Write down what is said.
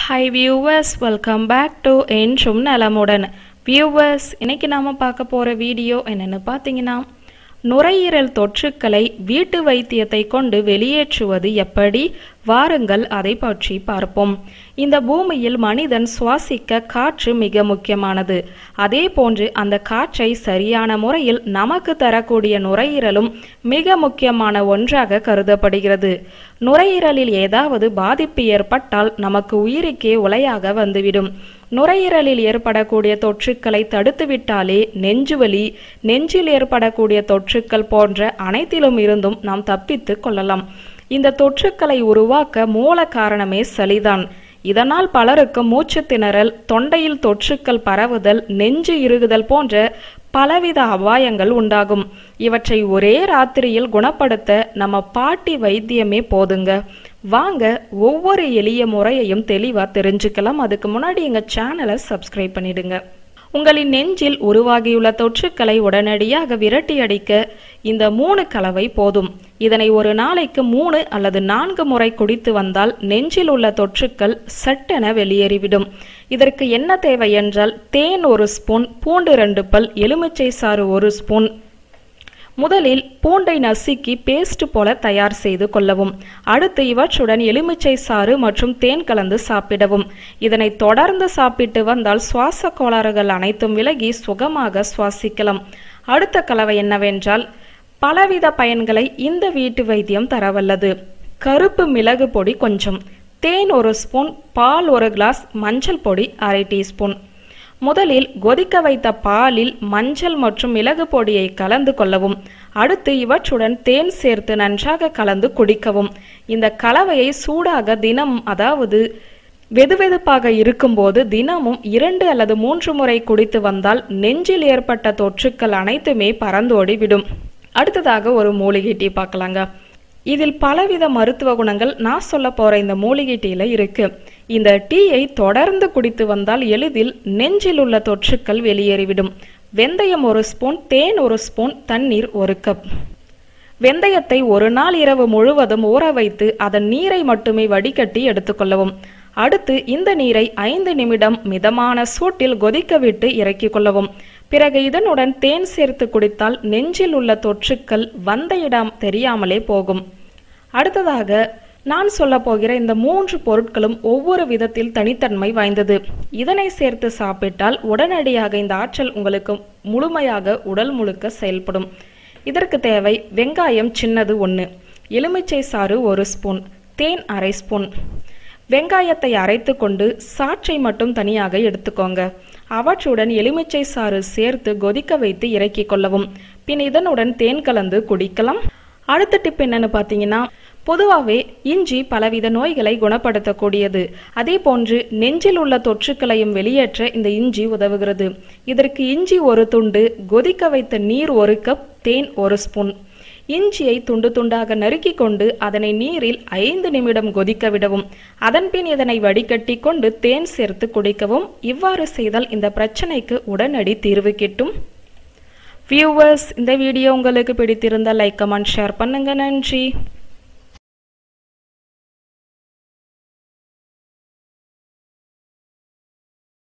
hi viewers welcome back to என்றும் நலமுடன் viewers இன்னைக்கு நாம பார்க்க போற வீடியோ என்னன்னு பார்த்தீங்கன்னா நுரையீரல் தொற்றுக்களை வீட்டு வைத்தியத்தை கொண்டு வெளியேற்றுவது எப்படி வாருங்கள் அதை பற்றி பார்ப்போம் இந்த பூமியில் மனிதன் சுவாசிக்க காற்று மிக முக்கியமானது அதே போன்று அந்த காற்றை சரியான முறையில் நமக்கு தரக்கூடிய நுரையீரலும் மிக முக்கியமான ஒன்றாக கருதப்படுகிறது நுரையீரலில் ஏதாவது பாதிப்பு ஏற்பட்டால் நமக்கு உயிருக்கே உலையாக வந்துவிடும் நுரையீரலில் ஏற்படக்கூடிய தொற்றுக்களை தடுத்துவிட்டாலே நெஞ்சுவலி நெஞ்சில் ஏற்படக்கூடிய தொற்றுக்கள் போன்ற அனைத்திலும் இருந்தும் நாம் தப்பித்து கொள்ளலாம் இந்த தொற்றுக்களை உருவாக்க மூல காரணமே சளிதான் இதனால் பலருக்கு மூச்சு திணறல் தொண்டையில் தொற்றுக்கள் பரவுதல் நெஞ்சு இறுகுதல் போன்ற பலவித அபாயங்கள் உண்டாகும் இவற்றை ஒரே ராத்திரியில் குணப்படுத்த நம்ம பாட்டி வைத்தியமே போதுங்க வாங்க ஒவ்வொரு எளிய முறையையும் தெளிவா தெரிஞ்சுக்கலாம் அதுக்கு முன்னாடி எங்க சேனலை சப்ஸ்கிரைப் பண்ணிடுங்க உங்களின் நெஞ்சில் உருவாகியுள்ள தொற்றுக்களை உடனடியாக விரட்டி அடிக்க இந்த மூணு கலவை போதும் இதனை ஒரு நாளைக்கு மூணு அல்லது நான்கு முறை குடித்து வந்தால் நெஞ்சில் உள்ள தொற்றுக்கள் சட்டென வெளியேறிவிடும் இதற்கு என்ன தேவை என்றால் தேன் ஒரு ஸ்பூன் பூண்டு ரெண்டு பல் எலுமிச்சை சாறு ஒரு ஸ்பூன் முதலில் பூண்டை நசுக்கி பேஸ்ட் போல தயார் செய்து கொள்ளவும் அடுத்து இவற்றுடன் எலுமிச்சை சாறு மற்றும் தேன் கலந்து சாப்பிடவும் இதனை தொடர்ந்து சாப்பிட்டு வந்தால் சுவாச கோளாறுகள் அனைத்தும் விலகி சுகமாக சுவாசிக்கலாம் அடுத்த கலவை என்னவென்றால் பலவித பயன்களை இந்த வீட்டு வைத்தியம் தரவல்லது கருப்பு மிளகு பொடி கொஞ்சம் தேன் ஒரு ஸ்பூன் பால் ஒரு கிளாஸ் மஞ்சள் பொடி அரை டீஸ்பூன் முதலில் கொதிக்க வைத்த பாலில் மஞ்சள் மற்றும் மிளகு பொடியை கலந்து கொள்ளவும் அடுத்து இவற்றுடன் தேன் சேர்த்து நன்றாக கலந்து குடிக்கவும் இந்த கலவையை சூடாக தினம் அதாவது வெதுவெதுப்பாக இருக்கும்போது தினமும் இரண்டு அல்லது மூன்று முறை குடித்து வந்தால் நெஞ்சில் ஏற்பட்ட தொற்றுக்கள் அனைத்துமே பறந்தோடி விடும் அடுத்ததாக ஒரு மூலிகை டீ பார்க்கலாங்க இதில் பலவித மருத்துவ குணங்கள் நான் சொல்ல போற இந்த மூலிகை டீல இருக்கு இந்த டீயை தொடர்ந்து குடித்து வந்தால் எளிதில் நெஞ்சில் உள்ள தொற்றுக்கள் வெளியேறிவிடும் வெந்தயம் ஒரு ஸ்பூன் தேன் ஒரு ஸ்பூன் தண்ணீர் ஒரு கப் வெந்தயத்தை ஒரு நாள் இரவு முழுவதும் ஊற வைத்து அதன் நீரை மட்டுமே வடிகட்டி எடுத்துக்கொள்ளவும் அடுத்து இந்த நீரை ஐந்து நிமிடம் மிதமான சூட்டில் கொதிக்க விட்டு இறக்கிக் கொள்ளவும் பிறகு இதனுடன் தேன் சேர்த்து குடித்தால் நெஞ்சில் உள்ள தொற்றுக்கள் வந்த இடம் தெரியாமலே போகும் அடுத்ததாக நான் சொல்ல போகிற இந்த மூன்று பொருட்களும் ஒவ்வொரு விதத்தில் தனித்தன்மை வாய்ந்தது இதனை சேர்த்து சாப்பிட்டால் உடனடியாக இந்த ஆற்றல் உங்களுக்கு முழுமையாக உடல் முழுக்க செயல்படும் இதற்கு தேவை வெங்காயம் சின்னது ஒன்று எலுமிச்சை சாறு ஒரு ஸ்பூன் தேன் அரை ஸ்பூன் வெங்காயத்தை அரைத்து கொண்டு சாற்றை மட்டும் தனியாக எடுத்துக்கோங்க அவற்றுடன் எலுமிச்சை சாறு சேர்த்து கொதிக்க வைத்து இறக்கிக் கொள்ளவும் பின் இதனுடன் தேன் கலந்து குடிக்கலாம் அடுத்த டிப் என்னன்னு பார்த்தீங்கன்னா பொதுவாகவே இஞ்சி பலவித நோய்களை குணப்படுத்தக்கூடியது அதே போன்று நெஞ்சில் உள்ள தொற்றுக்களையும் வெளியேற்ற இந்த இஞ்சி உதவுகிறது இதற்கு இஞ்சி ஒரு துண்டு கொதிக்க வைத்த நீர் ஒரு கப் தேன் ஒரு ஸ்பூன் இஞ்சியை துண்டு துண்டாக நறுக்கி கொண்டு அதனை நீரில் ஐந்து நிமிடம் கொதிக்க விடவும் அதன்பின் இதனை வடிகட்டி கொண்டு தேன் சேர்த்து குடிக்கவும் இவ்வாறு செய்தால் இந்த பிரச்சனைக்கு உடனடி தீர்வு கிட்டும் வியூவர்ஸ் இந்த வீடியோ உங்களுக்கு பிடித்திருந்தால் லைக் கமெண்ட் ஷேர் பண்ணுங்க நன்றி